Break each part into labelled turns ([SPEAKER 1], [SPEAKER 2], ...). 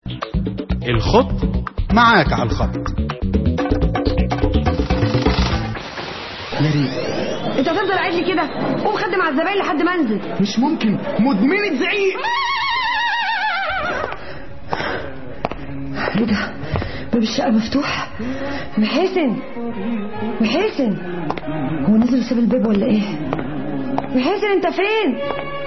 [SPEAKER 1] الخط معاك على الخط
[SPEAKER 2] يا ريت
[SPEAKER 3] انت هتفضل قاعد لي كده قوم خدم على الزباين لحد ما انزل
[SPEAKER 2] مش ممكن مدمنة زعيق
[SPEAKER 3] ايه ده باب الشقه مفتوح محاسن محاسن هو نزل وساب الباب ولا ايه محاسن انت فين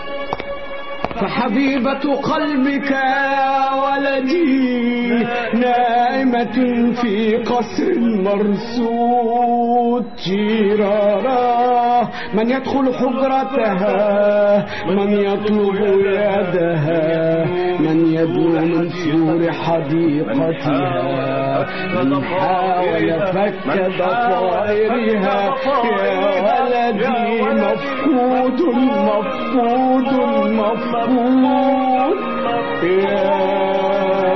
[SPEAKER 2] فحبيبة قلبك يا ولدي نائمة في قصر مرصود جيرارا من يدخل حجرتها من يطلب يدها من يدنو من سور حديقتها من حاول فك ضفائرها يا ولدي مفقود مفقود مفقود يا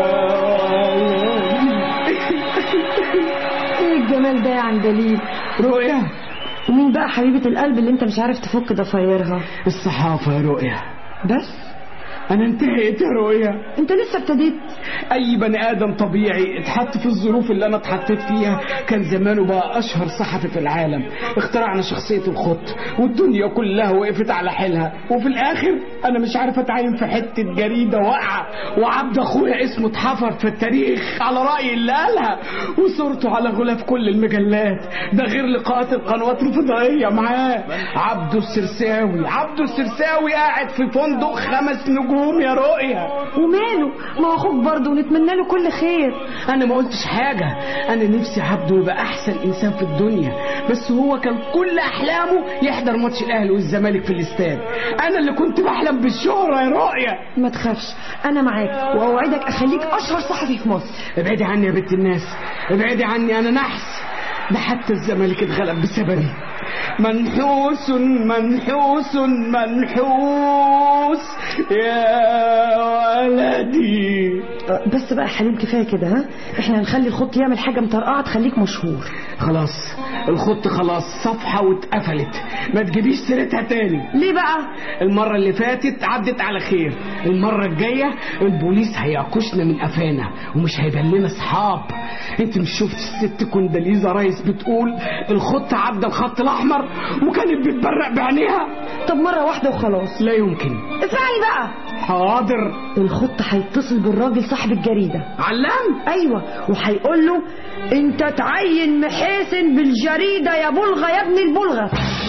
[SPEAKER 3] ايه الجمال ده يا عندليب
[SPEAKER 2] رؤيا
[SPEAKER 3] ومين بقى حبيبة القلب اللي انت مش عارف تفك ضفايرها
[SPEAKER 2] الصحافة يا رؤيا
[SPEAKER 3] بس
[SPEAKER 2] أنا انتهيت يا رؤيا
[SPEAKER 3] انت لسه ابتديت
[SPEAKER 2] أي بني آدم طبيعي اتحط في الظروف اللي أنا اتحطيت فيها كان زمانه بقى أشهر صحفي في العالم اخترعنا شخصية الخط والدنيا كلها وقفت على حيلها وفي الآخر أنا مش عارف أتعين في حتة جريدة واقعة وعبد أخويا اسمه اتحفر في التاريخ على رأي اللي قالها وصورته على غلاف كل المجلات ده غير لقاءات القنوات الفضائية معاه عبده السرساوي عبده السرساوي قاعد في فندق خمس نجوم يا رؤيا
[SPEAKER 3] وماله ما هو اخوك برضه ونتمنى له كل خير
[SPEAKER 2] انا ما قلتش حاجة انا نفسي عبده يبقى احسن انسان في الدنيا بس هو كان كل احلامه يحضر ماتش الاهلي والزمالك في الاستاد انا اللي كنت بحلم بالشهرة يا رؤيا
[SPEAKER 3] ما تخافش انا معاك واوعدك اخليك اشهر صحفي في مصر
[SPEAKER 2] ابعدي عني يا بنت الناس ابعدي عني انا نحس ده حتى الزمالك اتغلب بسببي منحوس منحوس منحوس يا ولدي
[SPEAKER 3] بس بقى يا حليم كفايه كده ها احنا هنخلي الخط يعمل حاجه مطرقعه تخليك مشهور
[SPEAKER 2] خلاص الخط خلاص صفحة واتقفلت ما تجيبيش سيرتها تاني
[SPEAKER 3] ليه بقى
[SPEAKER 2] المرة اللي فاتت عدت على خير المرة الجاية البوليس هيعكشنا من قفانا ومش هيبان لنا اصحاب انت مش شفت الست كونداليزا رايس بتقول الخط عدى الخط الاحمر وكانت بتبرق بعينيها
[SPEAKER 3] طب مره واحده وخلاص
[SPEAKER 2] لا يمكن
[SPEAKER 3] اسمعني بقى
[SPEAKER 2] حاضر
[SPEAKER 3] الخط هيتصل بالراجل صاحب الجريده
[SPEAKER 2] علام
[SPEAKER 3] ايوه وهيقول له انت تعين محاسن بالجريده يا بلغه يا ابن البلغه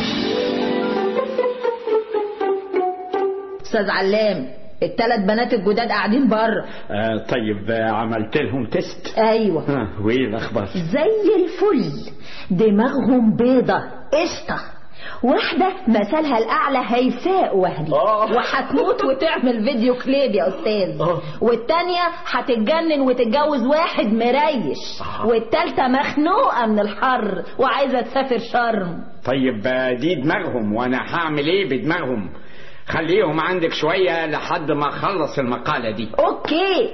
[SPEAKER 4] استاذ علام الثلاث بنات الجداد قاعدين بره
[SPEAKER 5] آه طيب آه عملت لهم تيست
[SPEAKER 4] ايوه
[SPEAKER 5] آه وايه الاخبار
[SPEAKER 4] زي الفل دماغهم بيضة قشطة واحدة مثلها الأعلى هيفاء وهدي
[SPEAKER 5] آه.
[SPEAKER 4] وهتموت وتعمل فيديو كليب يا أستاذ
[SPEAKER 5] آه.
[SPEAKER 4] والتانية هتتجنن وتتجوز واحد مريش والتالتة مخنوقة من الحر وعايزة تسافر شرم
[SPEAKER 5] طيب آه دي دماغهم وانا هعمل ايه بدماغهم خليهم عندك شوية لحد ما اخلص المقالة دي
[SPEAKER 4] أوكي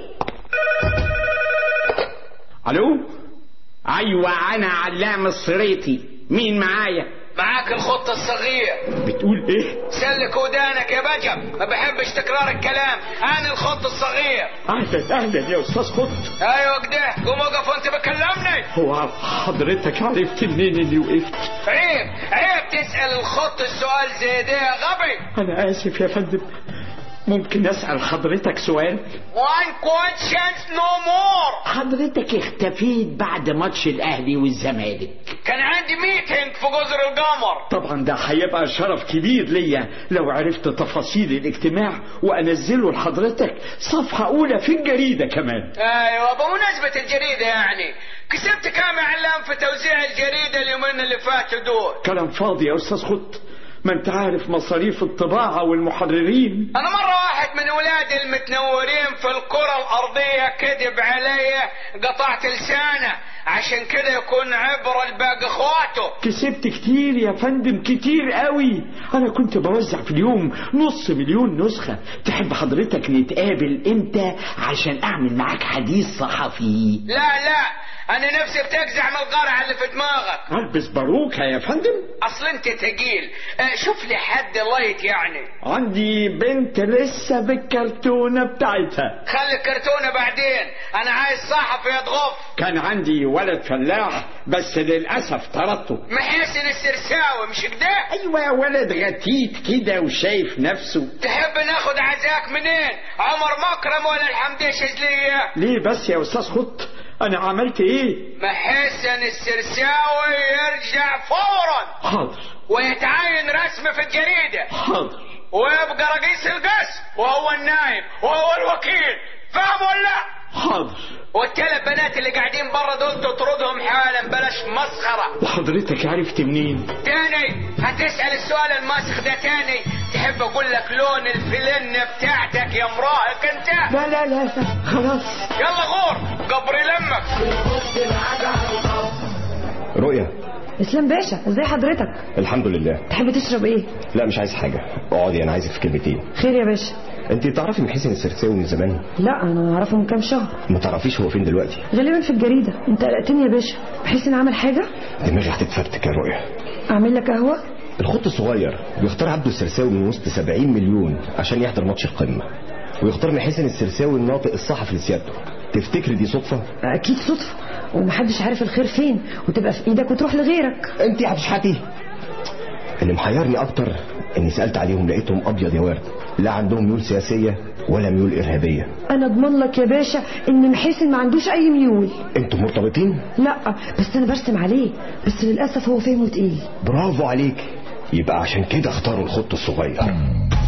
[SPEAKER 5] الو ايوه انا علام الصريتي مين معايا
[SPEAKER 6] معاك الخط الصغير
[SPEAKER 5] بتقول ايه
[SPEAKER 6] سلك ودانك يا بجم ما بحبش تكرار الكلام انا الخط الصغير
[SPEAKER 5] اهلا اهلا يا استاذ خط
[SPEAKER 6] ايوه كده قوم وقف وانت بتكلمني
[SPEAKER 5] هو حضرتك عرفت منين اني وقفت
[SPEAKER 6] عيب عيب تسأل الخط السؤال زي ده يا غبي
[SPEAKER 5] انا اسف يا فندم ممكن اسال حضرتك سؤال
[SPEAKER 6] one question no more
[SPEAKER 5] حضرتك اختفيت بعد ماتش الاهلي والزمالك
[SPEAKER 6] كان عندي ميتنج في جزر القمر
[SPEAKER 5] طبعا ده هيبقى شرف كبير ليا لو عرفت تفاصيل الاجتماع وانزله لحضرتك صفحة اولى في الجريدة كمان
[SPEAKER 6] ايوه بمناسبة الجريدة يعني كسبت كام اعلام في توزيع الجريدة اليومين اللي فاتوا دول
[SPEAKER 5] كلام فاضي يا استاذ خط ما انت عارف مصاريف الطباعة والمحررين
[SPEAKER 6] انا مرة واحد من ولادي المتنورين في الكرة الارضية كذب علي قطعت لسانه عشان كده يكون عبرة لباقي اخواته
[SPEAKER 5] كسبت كتير يا فندم كتير قوي انا كنت بوزع في اليوم نص مليون نسخة تحب حضرتك نتقابل امتى عشان اعمل معاك حديث صحفي
[SPEAKER 6] لا لا انا نفسي بتجزع من القرعه اللي في دماغك
[SPEAKER 5] البس باروكه يا فندم
[SPEAKER 6] اصل انت تقيل آه، شوف لي حد لايت يعني
[SPEAKER 5] عندي بنت لسه بالكرتونه بتاعتها
[SPEAKER 6] خلي الكرتونه بعدين انا عايز صحفي يضغف
[SPEAKER 5] كان عندي ولد فلاح بس للاسف طردته
[SPEAKER 6] محسن السرساوي مش كده
[SPEAKER 5] ايوه ولد غتيت كده وشايف نفسه
[SPEAKER 6] تحب ناخد عزاك منين عمر مكرم ولا الحمدي شاذليه
[SPEAKER 5] ليه بس يا استاذ خط انا عملت ايه
[SPEAKER 6] محسن السرساوي يرجع فورا
[SPEAKER 5] حاضر
[SPEAKER 6] ويتعين رسمي في الجريده
[SPEAKER 5] حاضر
[SPEAKER 6] ويبقى رئيس القسم وهو النائب وهو الوكيل فاهم ولا لا؟
[SPEAKER 5] حاضر
[SPEAKER 6] والثلاث بنات اللي قاعدين برا دول تطردهم حالا بلاش مسخره
[SPEAKER 5] وحضرتك عرفت منين
[SPEAKER 6] تاني هتسأل السؤال الماسخ ده تاني تحب اقول لك لون الفلن بتاعتك يا مراهق انت
[SPEAKER 5] لا لا لا, لا. خلاص
[SPEAKER 6] يلا غور قبر لمك
[SPEAKER 7] رؤيا
[SPEAKER 3] اسلام باشا ازاي حضرتك
[SPEAKER 7] الحمد لله
[SPEAKER 3] تحب تشرب ايه
[SPEAKER 7] لا مش عايز حاجة اقعدي انا عايزك في كلمتين
[SPEAKER 3] خير يا باشا
[SPEAKER 7] انت تعرفي محسن السرساوي من زمان
[SPEAKER 3] لا انا اعرفه من كام شهر
[SPEAKER 7] ما تعرفيش هو فين دلوقتي
[SPEAKER 3] غالبا في الجريده انت قلقتني يا باشا بحيث ان اعمل حاجه
[SPEAKER 7] دماغي هتتفرتك يا رؤيا
[SPEAKER 3] اعمل لك قهوه
[SPEAKER 7] الخط الصغير بيختار عبده السرساوي من وسط 70 مليون عشان يحضر ماتش القمة ويختار محسن السرساوي الناطق الصحفي لسيادته تفتكري دي صدفة؟
[SPEAKER 3] اكيد صدفه ومحدش عارف الخير فين وتبقى في ايدك وتروح لغيرك
[SPEAKER 7] انت هتشحتي اللي محيرني اكتر اني سالت عليهم لقيتهم ابيض يا ورد لا عندهم ميول سياسيه ولا ميول ارهابيه
[SPEAKER 3] انا اضمن لك يا باشا ان محسن ما عندوش اي ميول
[SPEAKER 7] انتوا مرتبطين
[SPEAKER 3] لا بس انا برسم عليه بس للاسف هو فهمه تقيل
[SPEAKER 7] برافو عليك يبقى عشان كده اختاروا الخط الصغير